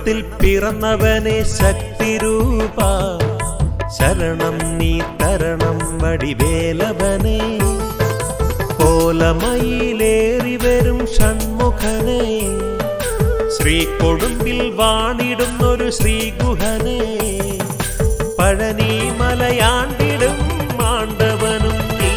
ശരവണത്തിൽ പിറന്നവനെ ശക്തിരൂപ ശരണം നീ തരണം വടിവേലവനെ കോലമയിലേറി വരും ഷൺമുഖനെ ശ്രീകൊടുമ്പിൽ വാണിടുന്നൊരു ശ്രീഗുഹനെ പഴനി മലയാണ്ടിടും മാണ്ടവനും നീ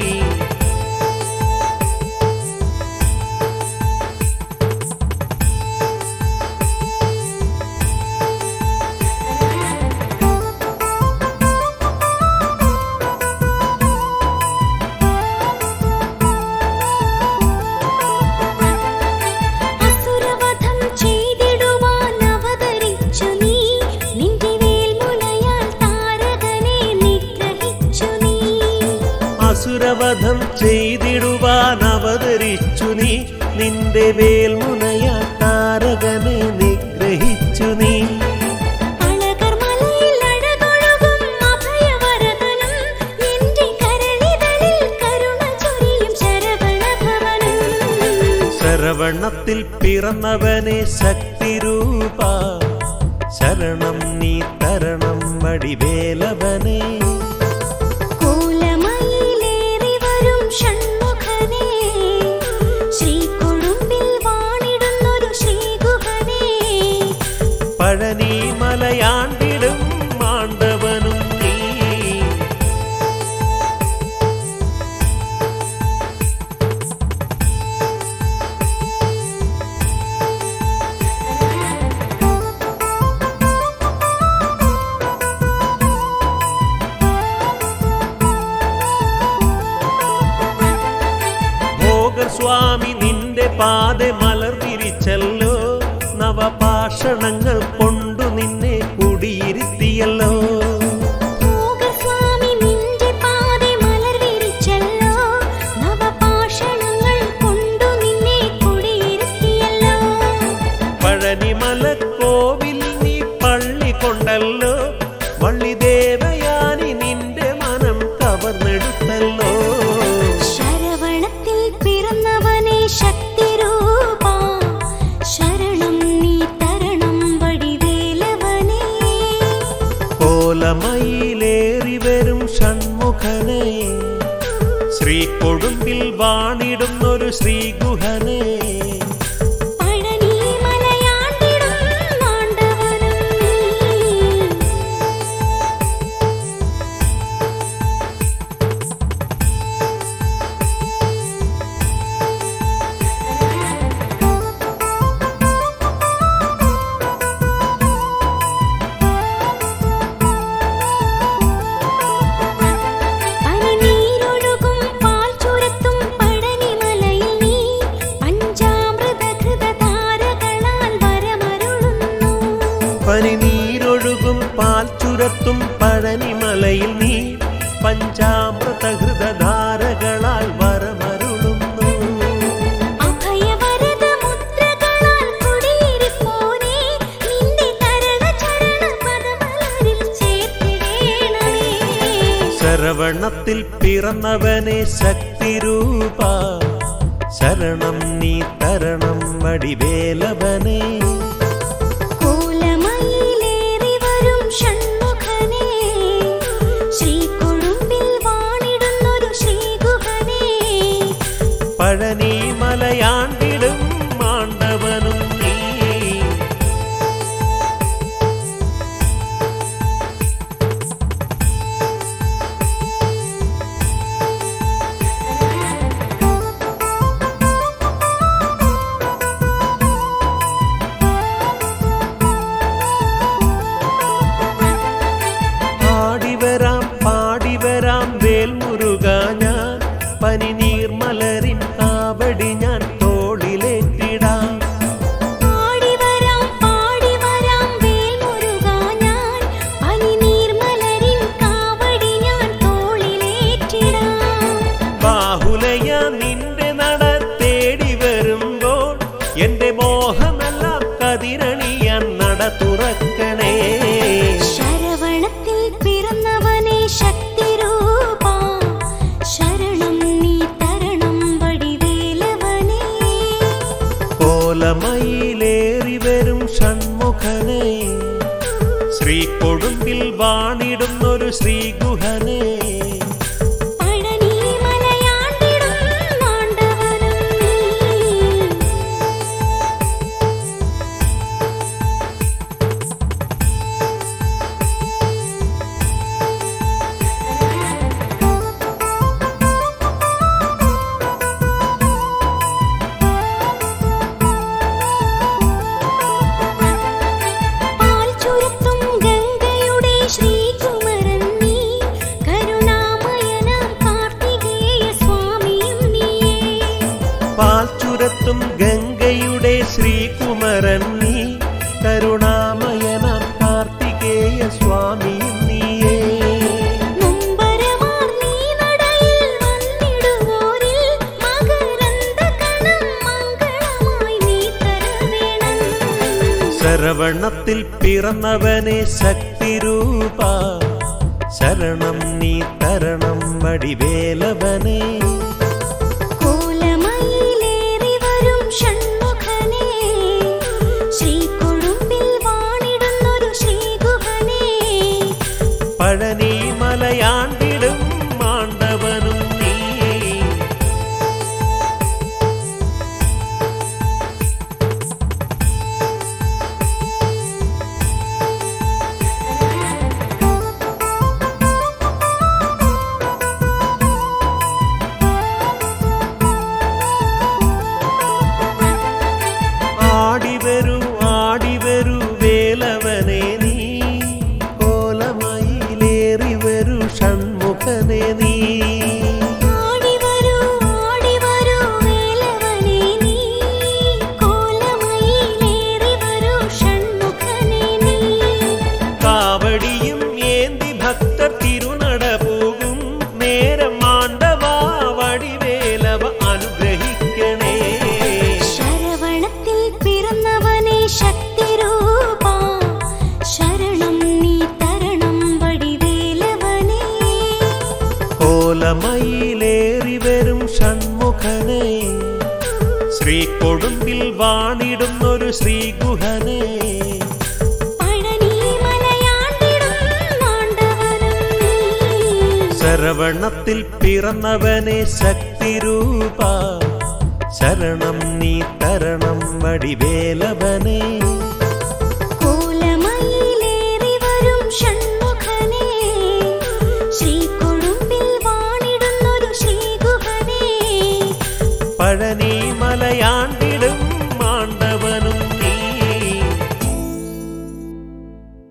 അസുരവധം ചെയ്തിടുവാൻ അവതരിച്ചു നീ നിന്റെ വേൽമുലയാൽ താരകനെ നിഗ്രഹിച്ചു നീ അസുരവധം ചെയ്തിടുവാൻ അവതരിച്ചു നീ നിന്റെ വേൽമുനയാ താരകനെ നിഗ്രഹിച്ചു നീ അളകർ മലയിൽ അഴകൊഴുകും അഭയവരദനും നിന്റെ കരളിതളിൽ കരുണ ചൊരിയും ശരവണഭവനും ശരവണത്തിൽ പിറന്നവനെ ശക്തിരൂപ ശരണം നീ തരണം വടിവേലവനെ കോലമയിലേറി വരും ഷൺമുഖനെ ശ്രീകൊടുമ്പിൽ വാണിടുന്നൊരു ശ്രീഗുഹനെ പഴനി മലയാണ്ടിടും മാണ്ടവനും നീ ഭോഗസ്വാമി നിന്റെ പാത മലർവിരിച്ചല്ലോ നവപാഷണങ്ങൾ കൊണ്ടു നിന്നെ കുടിയിരുത്തിയല്ലോ ഭോഗസ്വാമി നിന്റെ പാതെ മലർ വിരിച്ചല്ലോ നവപാഷണങ്ങൾ കൊണ്ടു നിന്നെ കുടിയിരുത്തിയല്ലോ പഴനിമല കോവിൽ നീ പള്ളി കൊണ്ടല്ലോ വള്ളിദേവയാനി നിന്റെ മനം കവർന്നെടുത്തല്ലോ ശരവണത്തിൽ പിറന്നവനെ ശക്തിരൂപ ശരണം നീ തരണം വടിവേലവനേ കോലമയിലേറി വരും ഷൺമുഖനെ ശ്രീകൊടുമ്പിൽ വാണിടുന്നൊരു ശ്രീഗുഹനെ പഴനി മലയാണ്ടിടും മാണ്ടവനും നീ പനിനീരൊഴുകും പാൽ ചുരത്തും പഴനിമലയിൽ നീ പഞ്ചാമൃതഘൃത ധാരകളാൽ വരമരുളുന്നു പനിനീരൊഴുകും പാൽ ചുരത്തും പഴനിമലയിൽ നീ പഞ്ചാമൃതഹൃതധാരകളാൽ വരമരുളുന്നു അഭയവരദ മുദ്രകളാൽ കുടിയിരിപ്പോനെ നിന്റെ തരണ ചരണ പദമലരിൽ ചേർത്തിടേണമേ ശരവണത്തിൽ പിറന്നവനെ ശക്തിരൂപ ശരണം നീ തരണം വടിവേലവനെ കോലമയിലേറി വരും ഷൺമുഖനെ ശ്രീകൊടുമ്പിൽ വാണിടുന്നൊരു ശ്രീഗുഹനെ പഴനി മലയാണ്ടിടും മാണ്ടവനും നീ പാടിവരാം പാടിവരാം വേൽമുരുക ഞാൻ പനിനീർമലരിൻ കാവടി ശ്രീകൊടുമ്പിൽ വാണിടുന്നൊരു ശ്രീഗുഹനേ പഴനി മലയാണ്ടിടും ആണ്ടവനും നീ പാൽ ചുരത്തും ഗംഗയുടെ ശ്രീകുമരൻ നീ കരുണാമയനാം കാർത്തികേയ സ്വാമിയും നീയേ പാൽ ചുരത്തും ഗംഗയുടെ ശ്രീകുമരൻ നീ കരുണാമയനാം കാർത്തികേയ സ്വാമിയും നീയേ നൊമ്പരമാർ നീ നടയിൽ വന്നിടുവോരിൽ മകരന്ദകണം മംഗളമായി നീ തരവേണം ശരവണത്തിൽ പിറന്നവനെ ശക്തിരൂപ ശരണം നീ തരണം വടിവേലവനെ കോലമയിലേറി വരും ഷൺമുഖനേ ശ്രീകൊടുമ്പിൽ വാണിടുന്നൊരു ശ്രീഗുഹനേ പഴനി മലയാണ്ടിടും മാണ്ടവനും നീ ആടിവരൂ ആടിവരൂ വേലവനെ നീ കോലമയിലേറി വരൂ ഷൺമുഖനെ നീ ആടിവരൂ ആടിവരൂ വേലവനേ നീ കോലമയിലേറി വരൂ ഷൺമുഖനേ നീ കാവടിയും ഏന്തി ഭക്തർ തിരുനട പോകും നേരം മാണ്ടവാ വടിവേലവ അനുഗ്രഹിക്കണേ ശരവണത്തിൽ പിറന്നവനെ ശക്തിരൂപ ശരണം നീ തരണം വടിവേലവനേ കോലമയിലേറി വരും ഷൺമുഖനെ ശ്രീകൊടുമ്പിൽ വാണിടുന്നൊരു ശ്രീഗുഹനെ പഴനി മലയാണ്ടിടും ആണ്ടവനും നീ ശരവണത്തിൽ പിറന്നവനെ ശക്തിരൂപ ശരണം നീ തരണം വടിവേലവനെ കോലമയിലേറി വരും ഷൺമുഖനേ ശ്രീകൊടുമ്പിൽ വാണിടുന്നൊരു ശ്രീഗുഹനേ പഴനി